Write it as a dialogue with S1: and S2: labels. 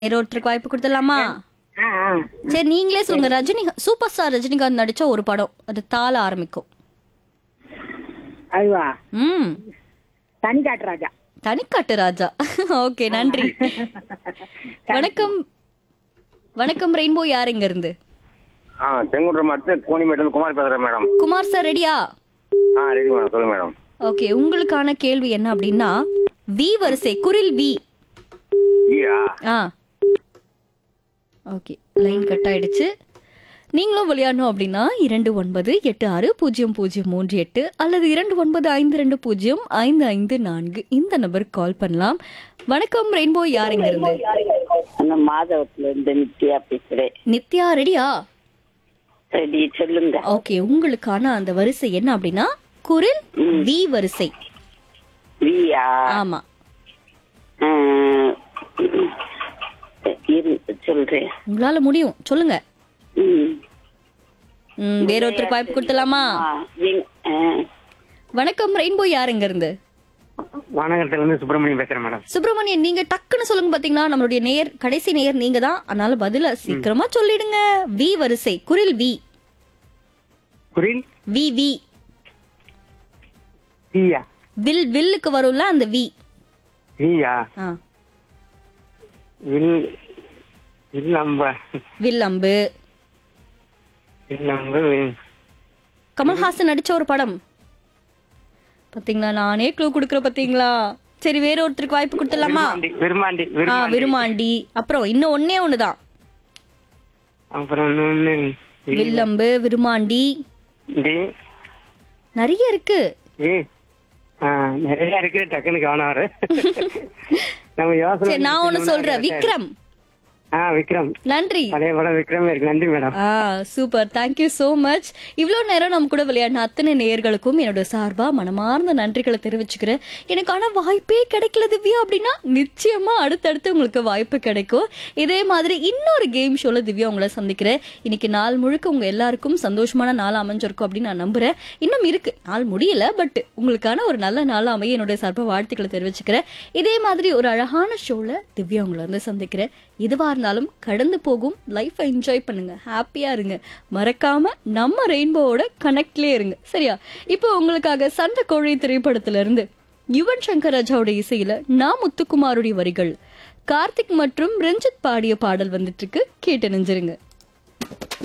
S1: வேற ஒருத்தருக்கு வாய்ப்பு கொடுத்துடலாமா
S2: ஆ ஆ
S1: சரி நீங்களே சொல்லுங்க ரஜினி சூப்பர் ஸ்டார் ரஜினிகாந்த் நடிச்ச ஒரு படம் அது தாள ஆரம்பிக்கும்
S2: அதுவா
S1: ம்
S2: தனி காட்டு ராஜா
S1: தனிக்காட்டு ராஜா ஓகே நன்றி வணக்கம் வணக்கம் ரெயின்போ யார் இங்க இருந்து
S3: ஆ செங்குன்றம் மாவட்டத்தில் கோணிமேட்டில் குமார் பேசுகிறேன் மேடம்
S1: குமார் சார் ரெடியா
S3: ஆ ரெடி மேடம் சொல்லுங்க மேடம்
S1: ஓகே உங்களுக்கான கேள்வி என்ன அப்படின்னா வி வரிசை குரில் வி
S3: ஈயா
S1: ஆ ஓகே லைன் கட் ஆயிடுச்சு நீங்களும் விளையாடணும் அப்படின்னா இரண்டு ஒன்பது எட்டு ஆறு பூஜ்ஜியம் பூஜ்ஜியம் மூன்று எட்டு அல்லது இரண்டு ஒன்பது ஐந்து ரெண்டு பூஜ்ஜியம் ஐந்து ஐந்து நான்கு இந்த நம்பருக்கு கால் பண்ணலாம் வணக்கம் ரெயின்போ யார் இங்க இருந்து
S4: அந்த மாதவத்துல இருந்து நித்யா பேசுறேன்
S1: நித்யா ரெடியா
S4: ரெடி சொல்லுங்க
S1: ஓகே உங்களுக்கான அந்த வரிசை என்ன அப்படின்னா குரில் வி வரிசை
S4: வியா
S1: ஆமா
S4: ஆஹ், இரு சொல்றேன்
S1: உங்களால முடியும் சொல்லுங்க
S4: ம்.
S1: ம், வேற ஒருத்தருக்கு வாய்ப்பு கொடுத்துலாமா
S4: ஆ, எங்- ஆஹ்,
S1: வணக்கம் ரெயின்போ யார் இங்க இருந்து
S5: வானகரத்துல இருந்து சுப்பிரமணியம் பேசுறேன் மேடம்
S1: சுப்பிரமணியன் நீங்க டக்குன்னு சொல்லுங்க பாத்தீங்களா நம்மளுடைய நேர் கடைசி நேர் நீங்க தான் அதனால பதில சீக்கிரமா சொல்லிடுங்க வி வரிசை குரில் வி
S5: குரில்
S1: வி வி
S5: ஈயா
S1: வில் வில்லுக்கு வரும்ல அந்த வி
S5: ஈயா
S1: ஆ,
S5: வில் இல்லம்ப
S1: வில் அம்பு
S5: இல்லம்ப
S1: கமல்ஹாசன் நடிச்ச ஒரு படம் பாத்தீங்களா நானே க்ளூ குடுக்குற பாத்தீங்களா சரி வேற ஒருத்தருக்கு வாய்ப்பு கொடுத்துடலாமா
S5: விருமாண்டி
S1: ஆ
S5: விருமாண்டி
S1: விருமாண்டி அப்புறம் இன்னும் ஒன்னே ஒண்ணுதான்
S5: அப்புறம் இன்னொன்னு
S1: வில்லம்பு விருமாண்டி
S5: டி
S1: நிறைய இருக்கு
S5: ஏ ஆ, நிறைய இருக்கு டக்குன்னு கவனம் வர நம்ம யோசனை
S1: சரி நான் ஒண்ணு
S5: பண்ணி
S1: சொல்றேன் விக்ரம்
S5: ஆ விக்ரம்
S1: நன்றி
S5: பழைய படம் விக்ரம் இருக்கு நன்றி மேடம்
S1: ஆ சூப்பர் தேங்க்யூ ஸோ மச் இவ்வளோ நேரம் நம்ம கூட விளையாடின அத்தனை நேயர்களுக்கும் என்னோட சார்பா மனமார்ந்த நன்றிகளை தெரிவிச்சுக்கிறேன் எனக்கான வாய்ப்பே கிடைக்கல திவ்யா அப்படின்னா நிச்சயமா அடுத்தடுத்து உங்களுக்கு வாய்ப்பு கிடைக்கும் இதே மாதிரி இன்னொரு கேம் ஷோல திவ்யா உங்களை சந்திக்கிறேன் இன்னைக்கு நாள் முழுக்க உங்க எல்லாருக்கும் சந்தோஷமான நாள் அமைஞ்சிருக்கும் அப்படின்னு நான் நம்புறேன் இன்னும் இருக்கு நாள் முடியல பட் உங்களுக்கான ஒரு நல்ல நாள் அமைய என்னுடைய சார்பா வாழ்த்துக்களை தெரிவிச்சுக்கிறேன் இதே மாதிரி ஒரு அழகான ஷோல திவ்யா உங்களை வந்து சந்திக்கிறேன் எதுவா இருந்தாலும் கடந்து போகும் லைஃப்பை என்ஜாய் பண்ணுங்க ஹாப்பியா இருங்க மறக்காம நம்ம ரெயின்போவோட கனெக்ட்லயே இருங்க சரியா இப்போ உங்களுக்காக சண்டை கோழி திரைப்படத்துல இருந்து யுவன் சங்கர் ராஜாவோட இசையில நான் முத்துக்குமாருடைய வரிகள் கார்த்திக் மற்றும் ரஞ்சித் பாடிய பாடல் வந்துட்டு இருக்கு கேட்டு நெஞ்சிருங்க